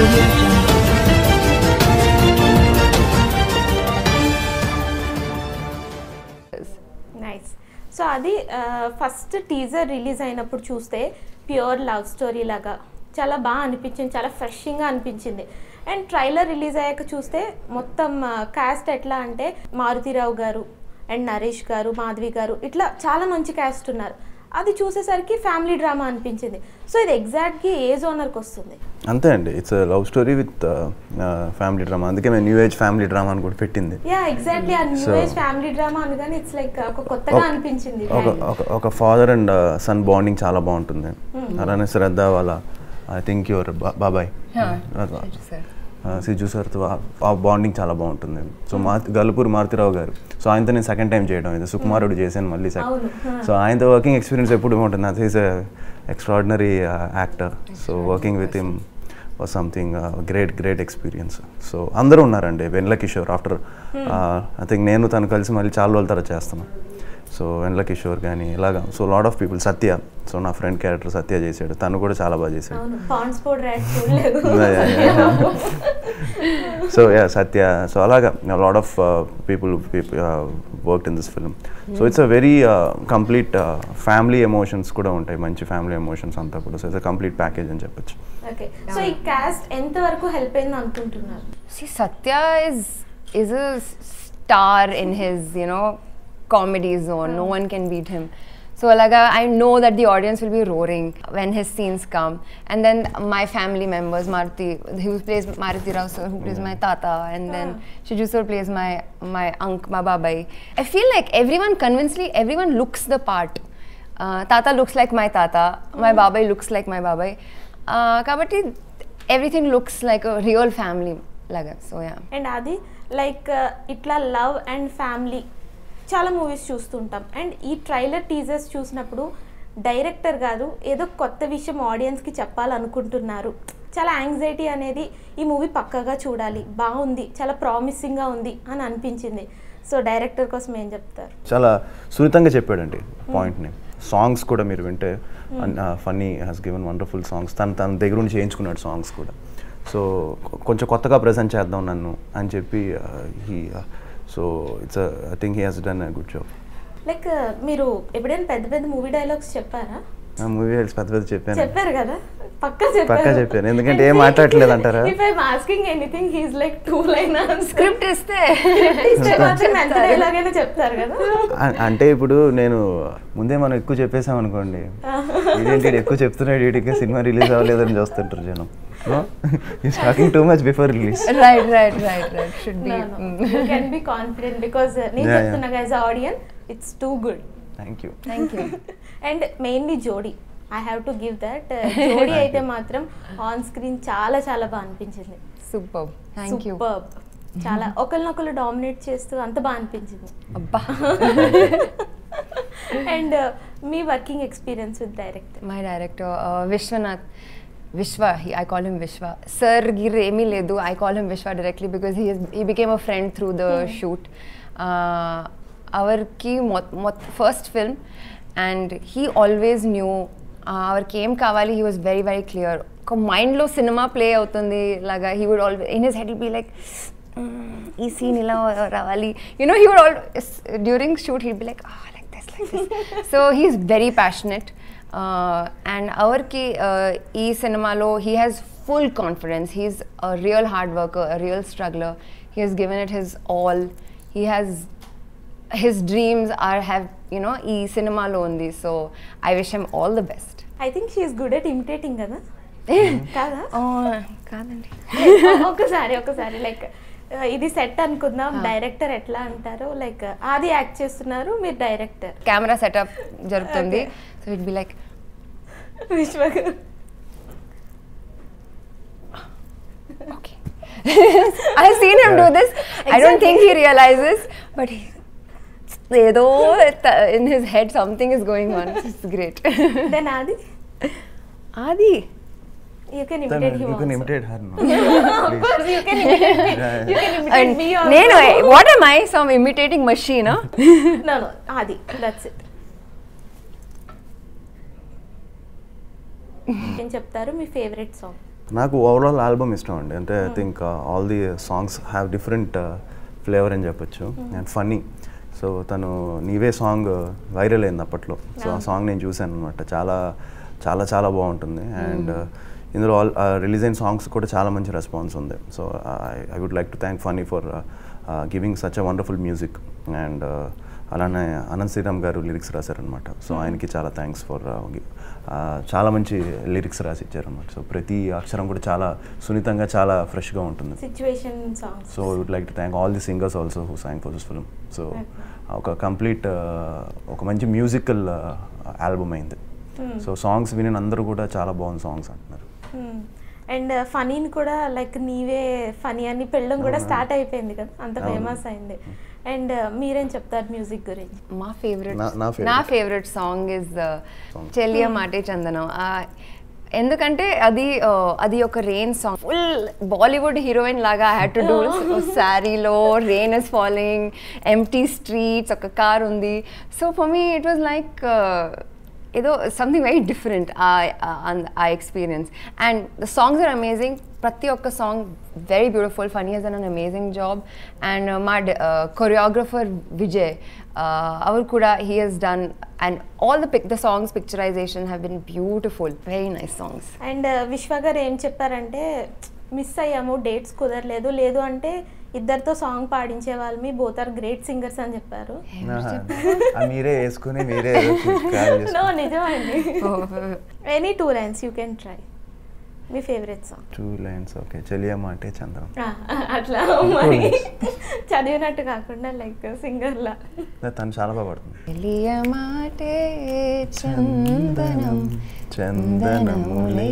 audio jungle. Nice so అది first teaser release అయినప్పుడు చూస్తే ప్యూర్ లవ్ స్టోరీ లాగా చాలా బాగా అనిపించింది చాలా ఫ్రెషింగ్గా అనిపించింది అండ్ ట్రైలర్ రిలీజ్ అయ్యాక చూస్తే మొత్తం క్యాస్ట్ ఎట్లా అంటే మారుతిరావు గారు అండ్ నరేష్ గారు మాధవి గారు ఇట్లా చాలా మంచి క్యాస్ట్ ఉన్నారు అది చూసేసరికి ఫ్యామిలీ డ్రామా అనిపించింది సో ఇది ఎగ్జాక్ట్గా ఏ జోనర్కి వస్తుంది అంతే అండి it's love story with family drama అందుకే మేము న్యూ ఏజ్ ఫ్యామిలీ డ్రామా అని కూడా పెట్టింది యా ఎగ్జాక్ట్లీ ఆ new So- age family drama అనగానే ఇట్స్ లైక్ ఒక కొత్తగా అనిపించింది ఒక ఒక ఒక ఫాదర్ అండ్ సన్ బాండింగ్ చాలా బాగుంటుంది అలానే శ్రద్ధ వాళ్ళ ఐ థింక్ యువర్ బాబాయ్ సిజు సార్తో ఆ బాండింగ్ చాలా బాగుంటుంది సో మా గల్పూర్ మారుతిరావు గారు సో ఆయనతో నేను సెకండ్ టైం చేయడం ఇది సుకుమారుడు చేశాను మళ్ళీ అవును, సెకండ్ సో ఆయనతో వర్కింగ్ ఎక్స్పీరియన్స్ ఎప్పుడు ఉంటుంది అది is extraordinary actor so working with him was something great great experience so అందరూ ఉన్నారండి Vennela Kishore after I think నేను తను కలిసి మళ్ళీ చాలా రోజుల తర్వాత చేస్తున్నాను సో వెన్ల కిషోర్ కానీ ఇలాగా so lot of people Satya so నా ఫ్రెండ్ క్యారెక్టర్ సత్య చేశాడు తను కూడా చాలా బాగా చేశాడు అవును పాండ్స్ పౌడర్ యాడ్ చూడలేదు Yeah, yeah, yeah. So yeah Satya so అలాగా lot of people work in this film so it's a very complete family emotions కూడా ఉంటాయి మంచి ఫ్యామిలీ ఎమోషన్స్ అంతా కూడా సో ఇట్స్ కంప్లీట్ ప్యాకేజ్ అని చెప్పొచ్చు ఓకే సో ఈ కాస్ట్ ఎంత వరకు హెల్ప్ అయింది అనుకుంటున్నారు See, Satya is is a star in his you know comedy zone. No one can beat him. So like uh, I know that the audience will be roaring when his scenes come. And then my family members, Maruti, who plays Maruti Rao sir, who plays my tata, and then Shiju sir plays my my uncle, my babai. I feel like everyone convincingly, everyone looks the part. Uh, tata looks like my tata, my babai looks like my babai. Uh, kabatti everything looks like a real family laga. So yeah. And అది like ఇట్లా love and family చాలా movies చూస్తుంటాం and ఈ trailer teasers చూసినప్పుడు director గారు ఏదో కొత్త విషయం ఆడియన్స్కి చెప్పాలనుకుంటున్నారు చాలా యాంగ్జైటీ అనేది ఈ మూవీ పక్కగా చూడాలి బాగుంది చాలా ప్రామిసింగ్గా ఉంది అని అనిపించింది సో డైరెక్టర్ కోసం ఏం చెప్తారు చాలా సున్నితంగా చెప్పాడండి పాయింట్ని సాంగ్స్ కూడా మీరు వింటే Phani has given wonderful songs తను తన దగ్గర నుంచి చేయించుకున్నాడు సాంగ్స్ కూడా సో కొంచెం కొత్తగా ప్రజెంట్ చేద్దాం నన్ను అని చెప్పి he so it's I think he has done a good job like మీరు ఎప్పుడైనా పెద్ద పెద్ద మూవీ డైలాగ్స్ చెప్పారా ఆ మూవీ పెద్ద పెద్ద చెప్పాను చెప్పారు కదా పక్కా చెప్పారు పక్కా చెప్పాను. ఎందుకంటే ఏం మాట్లాడట్లేదు అంటారా? If I'm asking anything he's like two line Script is there. ఇస్తే మాత్రం ఎంత డైలాగ్ అయినా చెప్తారు కదా అ- అంటే ఇప్పుడు నేను ముందే మనం ఎక్కువ చెప్పేసాం అనుకోండి ఇదేంటి ఈడు ఎక్కువ చెప్తున్నాడు వీడికి సినిమా రిలీజ్ అవ్వలేదని చూస్తుంటారు జనం is talking too much before release right, right, right, right. Should be. mm. You can be confident because నేను Yeah, yeah. చెప్తున్నా as audience it's too good thank you Thank you. And mainly Jodi I have to give that Jodi అయితే మాత్రం on screen చాలా చాలా బాగా అనిపించింది Superb. Thank you. Superb. చాలా ఒకరినొకరు డామినేట్ చేస్తూ అంత బాగా అనిపించింది Abba. అండ్ మీ working experience with director My director, uh, Vishwanath. Vishwa, he, I call him Vishwa. Sir Giremi Ledu, I call him Vishwa directly because he is, he became a friend through the shoot. Uh, our key mot, mot, first film, and he always knew. Uh, our came Kavali, he was very very clear. ఒక మైండ్లో cinema play అవుతుంది లాగా he would always in his head be like ఈ scene ఇలా రావాలి you know he would all during shoot he be like like this like this so he's very passionate and అవర్కి ఈ సినిమాలో he has full confidence he's a real hard worker a real struggler he has given it his all he has his dreams are have you know సినిమాలో ఉంది so I wish him all the best I think she's good at imitating కదా కాదా కాదండి ఒకసారి ఒకసారి like ఇది set అనుకుందాం director ఎట్లా అంటారు లైక్ ఆది యాక్ట్ చేస్తున్నారు మీరు డైరెక్టర్ కెమెరా సెటప్ జరుగుతుంది so it be like Vishwa okay. I've seen him do this. I don't think he realizes, but he, ఏదో in his head something is going on. It's great. Then Adi Adi. You can imitate you him can imitate her Of course, you can imitate me. You can imitate And me also. నేను what am I? Some imitating machine, huh? No, no, Adi. That's it. ఏం చెప్తారు మీ favourite song నాకు overall album ఇష్టం అండి అంటే I think all the songs have different flavour అని చెప్పొచ్చు అండ్ ఫన్నీ సో తను నీవే సాంగ్ వైరల్ అయింది అప్పట్లో సో ఆ సాంగ్ నేను చూశాను అనమాట చాలా చాలా చాలా బాగుంటుంది అండ్ ఇందులో ఆల్ రిలీజ్ అయిన సాంగ్స్ కూడా చాలా మంచి రెస్పాన్స్ ఉంది so I would like to thank Phani for giving such a wonderful music and అలానే అనంత్ శ్రీరామ్ గారు లిరిక్స్ రాశారనమాట సో ఆయనకి చాలా థ్యాంక్స్ ఫర్ చాలా మంచి లిరిక్స్ రాసి ఇచ్చారనమాట సో ప్రతి అక్షరం కూడా చాలా సున్నితంగా చాలా ఫ్రెష్గా ఉంటుంది situation songs so would like to thank all the singers also who sang for this film so ఒక కంప్లీట్ ఒక మంచి మ్యూజికల్ ఆల్బమ్ అయింది సో సాంగ్స్ విని అందరూ కూడా చాలా బాగుంది సాంగ్స్ అంటున్నారు అండ్ ఫనీని కూడా లైక్ నీవే ఫనీ అని పెళ్ళం కూడా స్టార్ట్ అయిపోయింది కదా అంత అవును. ఫేమస్ అయింది అండ్ మీరేం చెప్తారు మ్యూజిక్ గురించి మా ఫేవరెట్ నా- నా favorite. నా ఫేవరెట్ సాంగ్ ఇస్ Song. చెలియ మాటే చందనం ఆ, ఎందుకంటే అది ఆ, అది ఒక rain song full Bollywood heroine లాగా హ్యాడ్ టు డూ శారీలో rain is following empty streets ఒక కార్ ఉంది so for me it was like ఏదో something very different uh experience and the songs are amazing ప్రతి ఒక్క song very beautiful Phani has an amazing job and మా choreographer Vijay అవర్ కూడా he has done and all the pic the songs picturization have been beautiful very nice songs and Vishwa గారు ఏం చెప్పారంటే miss అయ్యాము dates కుదరలేదు లేదు అంటే ఇద్దరితో సాంగ్ పాడించే వాళ్ళు మీ బోత్ ఆర్ గ్రేట్ సింగర్స్ అని చెప్పారు ఆ మీరే వేసుకుని మీరే carry నో చేసుకుని నిజమండి any two lines you can try మీ favourite song two lines okay చెలియమ్మ అంటే చంద్రం అట్లా మరి చదివినట్టు కాకుండా లైక్ సింగర్లా తను చాలా బాగా పడుతుంది చెలియ మాటే చందనం చందనములే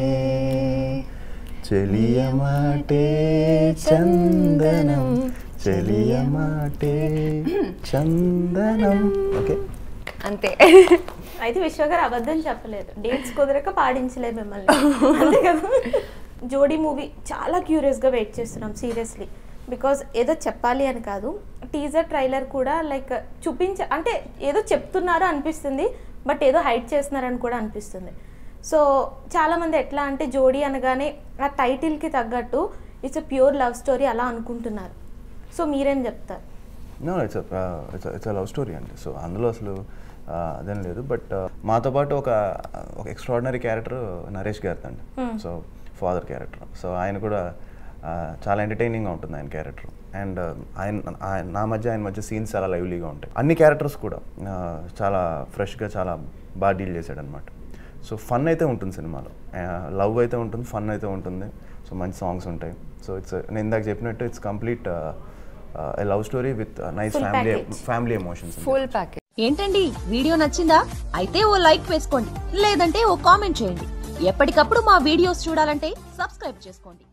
చెలియమాటే చందనం చెలియమాటే చందనం ఓకే అంతే అయితే విశ్వ గారు అబద్ధం చెప్పలేదు డేట్స్ కుదరక పాడించలేదు మిమ్మల్ని అంతే కదా జోడీ మూవీ చాలా క్యూరియస్గా వెయిట్ చేస్తున్నాం సీరియస్లీ బికాజ్ ఏదో చెప్పాలి అని కాదు టీజర్ ట్రైలర్ కూడా లైక్ చూపించ అంటే ఏదో చెప్తున్నారు అనిపిస్తుంది బట్ ఏదో హైడ్ చేస్తున్నారని కూడా అనిపిస్తుంది సో చాలామంది ఎట్లా అంటే జోడీ అనగానే ఆ టైటిల్కి తగ్గట్టు it's a pure love story అలా అనుకుంటున్నారు సో మీరేం చెప్తారు no it's it's it's love story అండి సో అందులో అసలు ఆ, అదేం లేదు బట్ మాతో పాటు ఒక ఒక ఎక్స్ట్రాడినరీ క్యారెక్టర్ నరేష్ గారిది అండి సో ఫాదర్ క్యారెక్టర్ సో ఆయన కూడా ఆ, చాలా ఎంటర్టైనింగ్గా ఉంటుంది ఆయన క్యారెక్టర్ అండ్ ఆయన ఆయన నా మధ్య ఆయన మధ్య సీన్స్ చాలా లైవ్లీగా ఉంటాయి అన్ని క్యారెక్టర్స్ కూడా ఆ, చాలా ఫ్రెష్గా చాలా బాగా డీల్ చేశాడు అనమాట సో ఫన్ అయితే ఉంటుంది సినిమాలో లవ్ అయితే ఉంటుంది ఫన్ అయితే ఉంటుంది సో మంచి సాంగ్స్ ఉంటాయి సో ఇట్స్ నేను ఇందాక చెప్పినట్టు it's complete love story with nice Full family package. Family emotions full package ఏంటండి వీడియో నచ్చిందా అయితే ఓ లైక్ వేసుకోండి లేదంటే ఓ కామెంట్ చేయండి ఎప్పటికప్పుడు మా వీడియోస్ చూడాలంటే సబ్స్క్రైబ్ చేసుకోండి